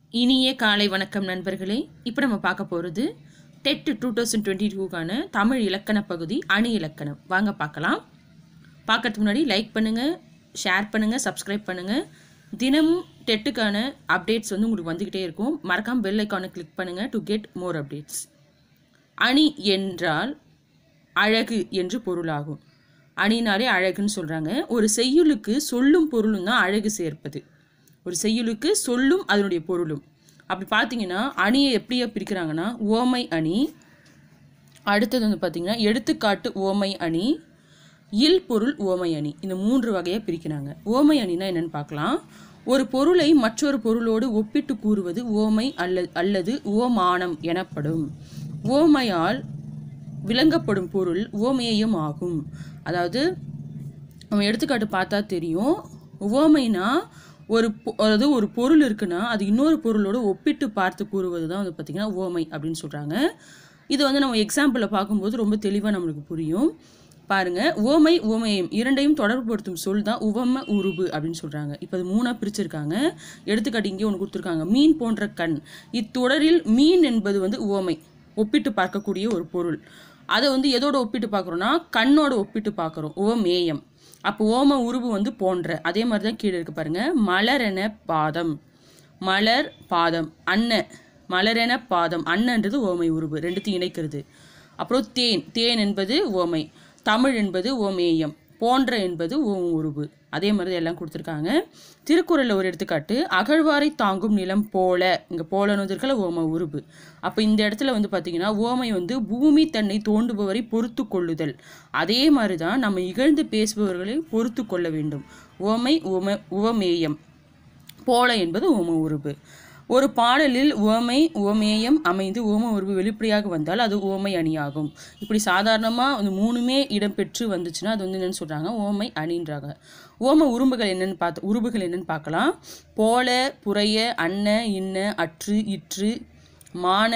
இனிய காலை வணக்கம் நண்பர்களே இப்போ நம்ம பார்க்க போகிறது டெட் டூ தௌசண்ட் டுவெண்ட்டி டூக்கான தமிழ் இலக்கண பகுதி அணி இலக்கணம் வாங்க பார்க்கலாம் பார்க்கறதுக்கு முன்னாடி லைக் பண்ணுங்கள் ஷேர் பண்ணுங்கள் சப்ஸ்கிரைப் பண்ணுங்கள் தினமும் டெட்டுக்கான அப்டேட்ஸ் வந்து உங்களுக்கு வந்துக்கிட்டே இருக்கும் மறக்காம பெல் ஐக்கானை கிளிக் பண்ணுங்கள் டு கெட் மோர் அப்டேட்ஸ் அணி என்றால் அழகு என்று பொருளாகும் அணினாலே அழகுன்னு சொல்கிறாங்க ஒரு செய்யுளுக்கு சொல்லும் பொருளும் தான் அழகு சேர்ப்பது ஒரு செய்யுளுக்கு சொல்லும் அதனுடைய பொருளும் அப்படி பார்த்தீங்கன்னா அணியை எப்படியா பிரிக்கிறாங்கன்னா ஓமை அணி அடுத்தது வந்து பார்த்தீங்கன்னா எடுத்துக்காட்டு ஓமை அணி இல் பொருள் ஓமை அணி இந்த மூன்று வகையாக பிரிக்கிறாங்க ஓமை அணினா என்னன்னு பார்க்கலாம் ஒரு பொருளை மற்றொரு பொருளோடு ஒப்பிட்டு கூறுவது ஓமை அல்ல அல்லது ஓமானம் எனப்படும் ஓமையால் விளங்கப்படும் பொருள் ஓமேயம் ஆகும் அதாவது நம்ம எடுத்துக்காட்டு பார்த்தா தெரியும் உவமைனா ஒரு பொ- அதாவது ஒரு பொருள் இருக்குன்னா அது இன்னொரு பொருளோட ஒப்பிட்டு பார்த்து கூறுவது தான் வந்து பார்த்திங்கன்னா ஓமை அப்படின்னு சொல்கிறாங்க இது வந்து நம்ம எக்ஸாம்பிளில் பார்க்கும்போது ரொம்ப தெளிவாக நம்மளுக்கு புரியும் பாருங்க ஓமை ஓமயம் இரண்டையும் தொடர்புபடுத்தும் சொல் தான் உவம உருபு அப்படின்னு சொல்கிறாங்க இப்போ அது மூணாக பிரிச்சிருக்காங்க எடுத்துக்காட்டு இங்கே ஒன்று கொடுத்துருக்காங்க மீன் போன்ற கண் இத்தொடரில் மீன் என்பது வந்து உவமை ஒப்பிட்டு பார்க்கக்கூடிய ஒரு பொருள் அதை வந்து எதோட ஒப்பிட்டு பார்க்குறோன்னா கண்ணோட ஒப்பிட்டு பார்க்குறோம் ஓமேயம் அப்போ ஓம உருவு வந்து போன்ற அதே மாதிரி தான் கீழே இருக்கு பாருங்க மலரென பாதம் மலர் பாதம் அன்ன மலரென பாதம் அன்னன்றது ஓமை உருவு ரெண்டுத்தையும் இணைக்கிறது அப்புறம் தேன் தேன் என்பது ஓமை தமிழ் என்பது ஓமேயம் போன்ற என்பது ஓம் உருவு அதே மாதிரி தான் எல்லாம் கொடுத்துருக்காங்க திருக்குறளில் ஒரு எடுத்துக்காட்டு அகழ்வாரை தாங்கும் நிலம் போல இங்கே போலன்னு இருக்கல ஓம உருவு அப்போ இந்த இடத்துல வந்து பார்த்தீங்கன்னா ஓமை வந்து பூமி தன்னை தோண்டுபவரை பொறுத்து கொள்ளுதல் அதே மாதிரி தான் நம்ம இகழ்ந்து பேசுபவர்களை பொறுத்து கொள்ள வேண்டும் ஓமை உம உவமேயம் போல என்பது ஓம உருவு ஒரு பாடலில் உவமை உவமேயம் அமைந்து ஓம உருவு வெளிப்படையாக வந்தால் அது ஓமை அணியாகும் இப்படி சாதாரணமாக அந்த மூணுமே இடம்பெற்று வந்துச்சுன்னா அது வந்து என்னன்னு சொல்கிறாங்க ஓமை அணின்றாங்க ஓம உரும்புகள் என்னன்னு பார்த்து உருபுகள் என்னன்னு பார்க்கலாம் போல புறைய அன்ன இன்ன அற்று இற்று மான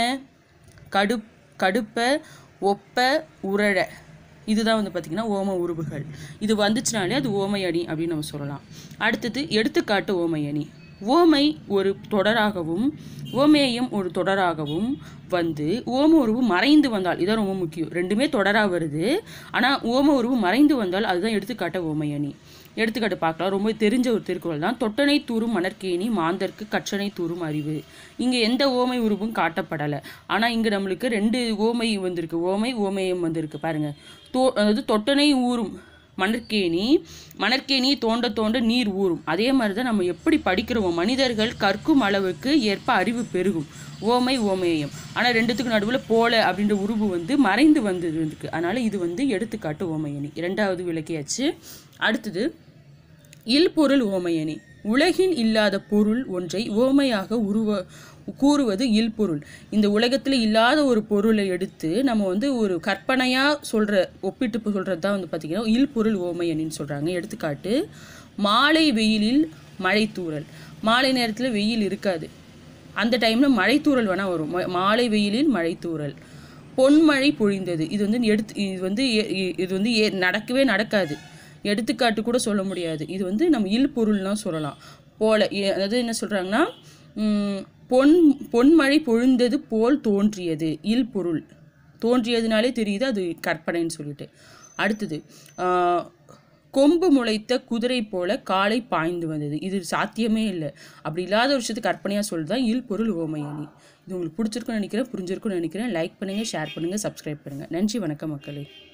கடுப் கடுப்ப ஒப்ப உரழ இதுதான் வந்து பார்த்திங்கன்னா ஓம உருபுகள் இது வந்துச்சுனாலே அது ஓமை அணி அப்படின்னு நம்ம சொல்லலாம் அடுத்தது எடுத்துக்காட்டு ஓமை அணி ஓமை ஒரு தொடராகவும் ஓமேயம் ஒரு தொடராகவும் வந்து ஓம உருவு மறைந்து வந்தால் இதான் ரொம்ப முக்கியம் ரெண்டுமே தொடராக வருது ஆனால் ஓம உருவு மறைந்து வந்தால் அதுதான் எடுத்துக்காட்ட ஓமை அணி எடுத்துக்காட்டு பார்க்கலாம் ரொம்ப தெரிஞ்ச ஒரு திருக்குறள் தான் தொட்டனை தூரும் மணற்கேணி மாந்தர்க்கு கற்றனை தூரும் அறிவு இங்கே எந்த ஓமை உருவும் காட்டப்படலை ஆனால் இங்கே நம்மளுக்கு ரெண்டு ஓமை வந்திருக்கு ஓமை ஓமேயம் வந்திருக்கு பாருங்க தோ அதாவது தொட்டனை ஊறும் மணற்கேணி மணற்கேணி தோண்ட தோண்ட நீர் ஊறும் அதே மாதிரி தான் நம்ம எப்படி படிக்கிறோமோ மனிதர்கள் கற்கும் அளவுக்கு ஏற்ப அறிவு பெருகும் ஓமை ஓமேயம் ஆனால் ரெண்டுத்துக்கு நடுவில் போல அப்படின்ற உருவு வந்து மறைந்து வந்தது இருக்கு அதனால இது வந்து எடுத்துக்காட்டு ஓமையணி இரண்டாவது விளக்கியாச்சு அடுத்தது இல்பொருள் ஓமையணி உலகில் இல்லாத பொருள் ஒன்றை ஓமையாக உருவ கூறுவது இல்பொருள் இந்த உலகத்தில் இல்லாத ஒரு பொருளை எடுத்து நம்ம வந்து ஒரு கற்பனையாக சொல்கிற ஒப்பிட்டு சொல்கிறது தான் வந்து பார்த்திங்கன்னா இல்பொருள் ஓமையணின்னு சொல்கிறாங்க எடுத்துக்காட்டு மாலை வெயிலில் மழை தூறல் மாலை நேரத்தில் வெயில் இருக்காது அந்த டைமில் மழை தூறல் வேணால் வரும் ம- மாலை வெயிலில் மழை தூறல் பொன்மழை பொழிந்தது இது வந்து எடுத்து இது வந்து ஏ- இ- இது வந்து ஏ- நடக்கவே நடக்காது எடுத்துக்காட்டு கூட சொல்ல முடியாது இது வந்து நம்ம இல் பொருள்லாம் சொல்லலாம் போல ஏ- அதாவது என்ன சொல்கிறாங்கன்னா பொன் பொன்மழை பொழிந்தது போல் தோன்றியது இல் பொருள் தோன்றியதுனாலே தெரியுது அது கற்பனைன்னு சொல்லிட்டு அடுத்தது ஆஹ், கொம்பு முளைத்த குதிரை போல காலை பாய்ந்து வந்தது இது சாத்தியமே இல்லை அப்படி இல்லாத ஒரு விஷயத்துக்கு கற்பனையாக சொல்லுதான் இல் பொருள் ஓமையணி இது உங்களுக்கு பிடிச்சிருக்குன்னு நினைக்கிறேன் புரிஞ்சிருக்குன்னு நினைக்கிறேன் லைக் பண்ணுங்கள் ஷேர் பண்ணுங்கள் சப்ஸ்கிரைப் பண்ணுங்கள் நன்றி வணக்கம் மக்களே